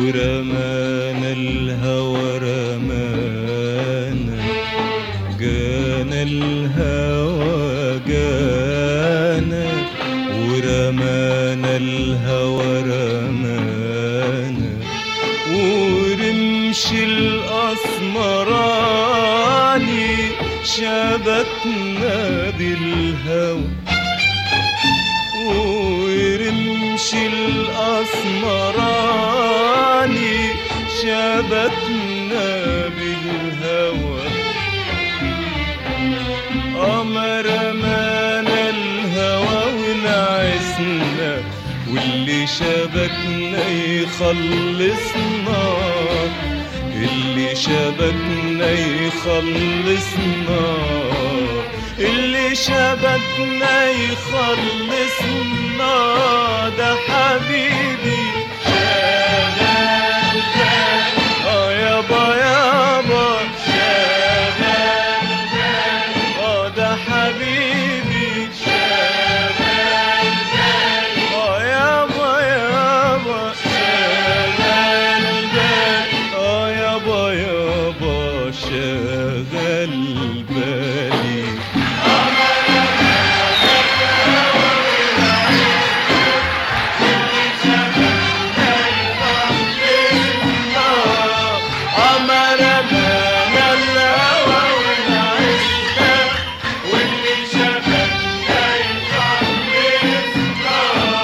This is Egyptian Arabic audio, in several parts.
ورمانا الهوى رمانا جانا الهوى جانا ورمانا الهوى رمانا ورمش الأسمراني شبكنا بالهوى ورمش الأسمراني شبكنا بالهوى قمر مانا الهوى ونعسنا واللي شبكنا يخلصنا اللي شبكنا يخلصنا اللي شبكنا يخلصنا ده حبيبي شغال اه يابا يابا شغال اه ده حبيبي شغال اه يابا يابا شغال اه يابا يابا شغال بالي عمر من الهوى ونعسنا واللي شبكنا يخلصنا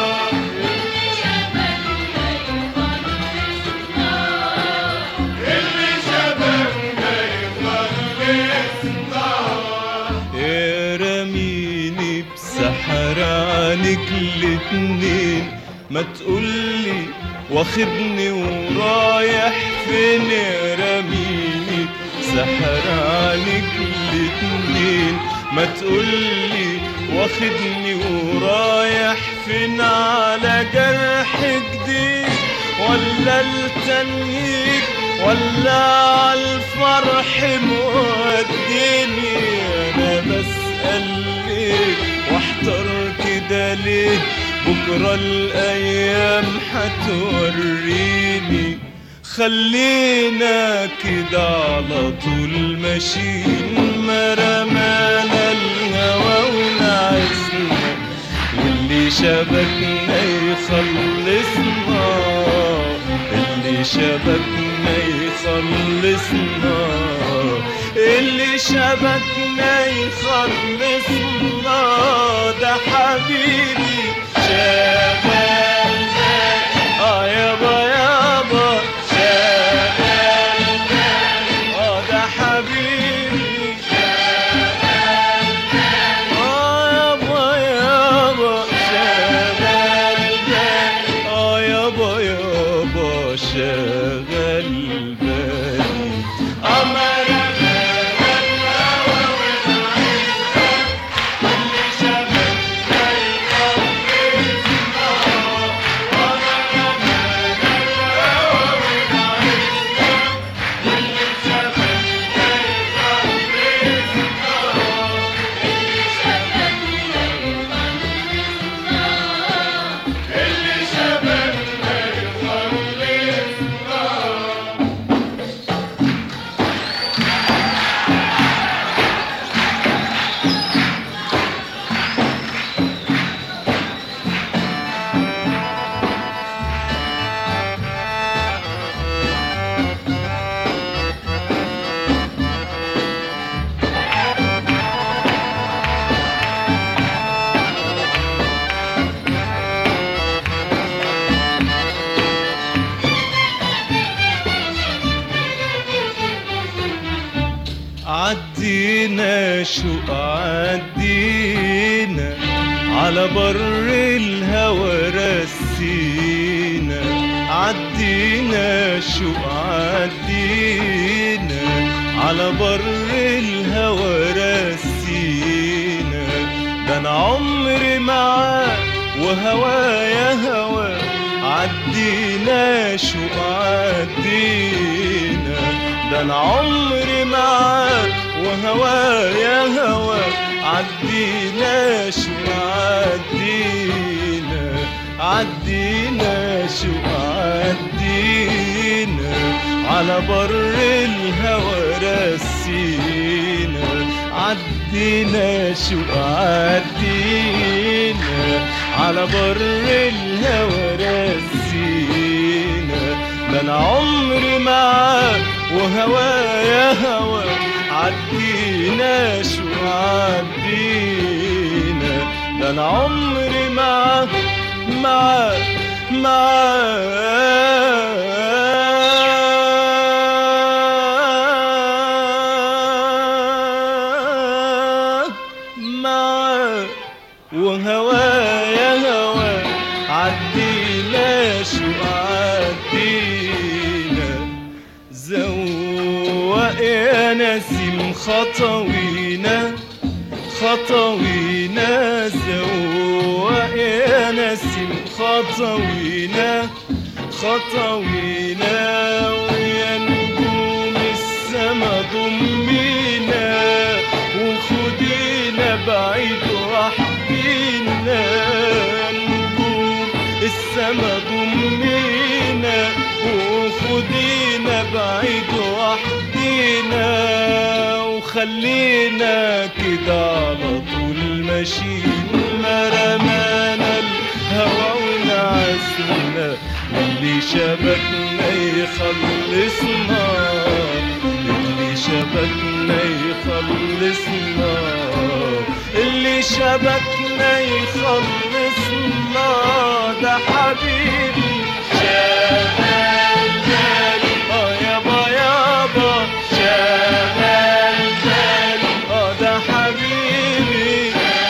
اللي شبكنا يخلصنا يا رميني بسحر عنك الاتنين ما تقولي واخدني ورايح فين يا رميني سحر عنك الاتنين ما تقولي واخدني ورايح فين على جرح جديد ولا التنهيد ولا عالفرح موديني انا بسأل ليه واحتار كده ليه بكرة الايام هتوريني خلينا كده على طول ماشيين ما رمانا الهوى ونعسنا واللي شبكنا يخلصنا اللي شبكنا يخلصنا اللي شبكنا يخلصنا ده حبيبي شغال اه يابا يابا شغال اه ده حبيبي آه يابا يابا شغال بالي آه يابا يابا شغال بالي أمر عدينا شو عدينا على بر الهوى رسينا عدينا شو عدينا على بر الهوى رسينا ده انا عمري معاك وهوايا هوا عدينا شو عدينا ده انا عمري معاك وهوايا هوا عدينا شو عدينا عدينا شو عدينا على بر الهوى رسينا عدينا شو عدينا على بر الهوى رسينا ده انا عمري معاك وهوايا هوا عدينا شو عدينا ده انا عمري معاك معاك معاك معاك وهوايا هوا عدينا شو عدينا زوق يا نسيم خطوينا خطوينا زوق يا نسيم خطوينا خطوينا ويا نجوم السما ضمينا وخدينا بعيد وحدينا نجوم السما ضمينا وخدينا بعيد وحدينا وخلينا كده على طول ماشيين ما رمانا الهوى ونعسنا اللي شبكنا يخلصنا اللي شبكنا يخلصنا اللي شبكنا يخلصنا ده حبيبي شغال بالي اه يابا يابا شغال بالي اه ده حبيبي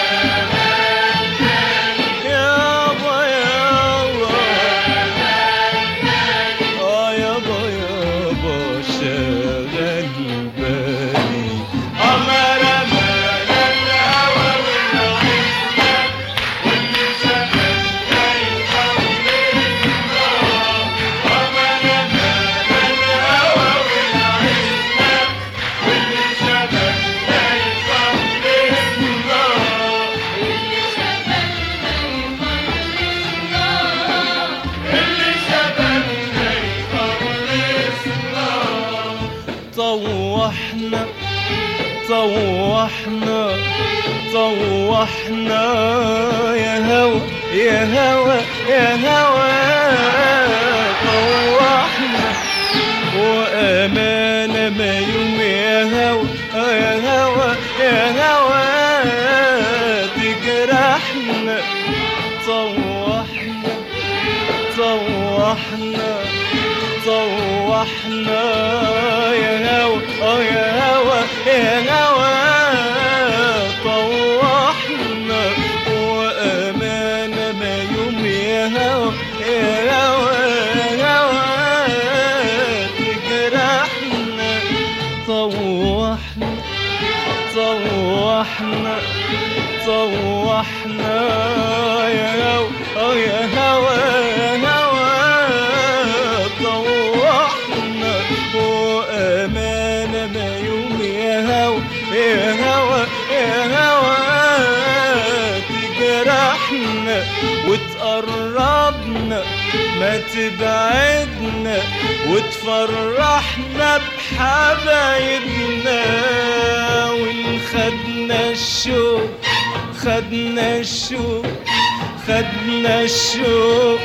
يابا يابا اه يابا يابا شغال بالي أمر أمر الهوى والعزة واللي شغلنا يخلصنا أمر أمر الهوى والعزة واللي شغلنا يخلصنا اللي شبكنا يخلصنا طوحنا طوحنا طوحنا يا هوى يا هوى يا هوى طوحنا وأمانة ما يوم يا هوى يا هوى يا هوى تجرحنا طوحنا طوحنا طوحنا يا هوى اه يا هوى يا هوى طوحنا وأمانة ما يوم يا هوى يا هوى يا هوى تجرحنا طوحنا طوحنا طوحنا يا هوى اه يا هوى يا هوى طوحنا وأمانة ما يوم يا هوى يا هوى يا هوى تجرحنا وتقربنا ما تبعدنا وتفرحنا بحبايبنا ونخدنا الشوق خدنا الشوق خدنا الشوق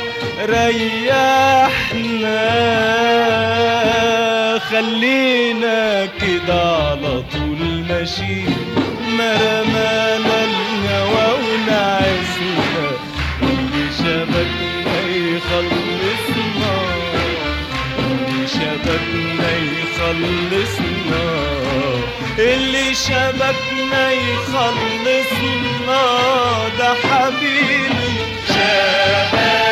ريحنا خلينا كده على طول ماشي ما رمانا الهوى ونعسنا واللي شبكنا يخلصنا اللي شبكنا يخلصنا اللي شبكنا يخلصنا ده حبيبي شبك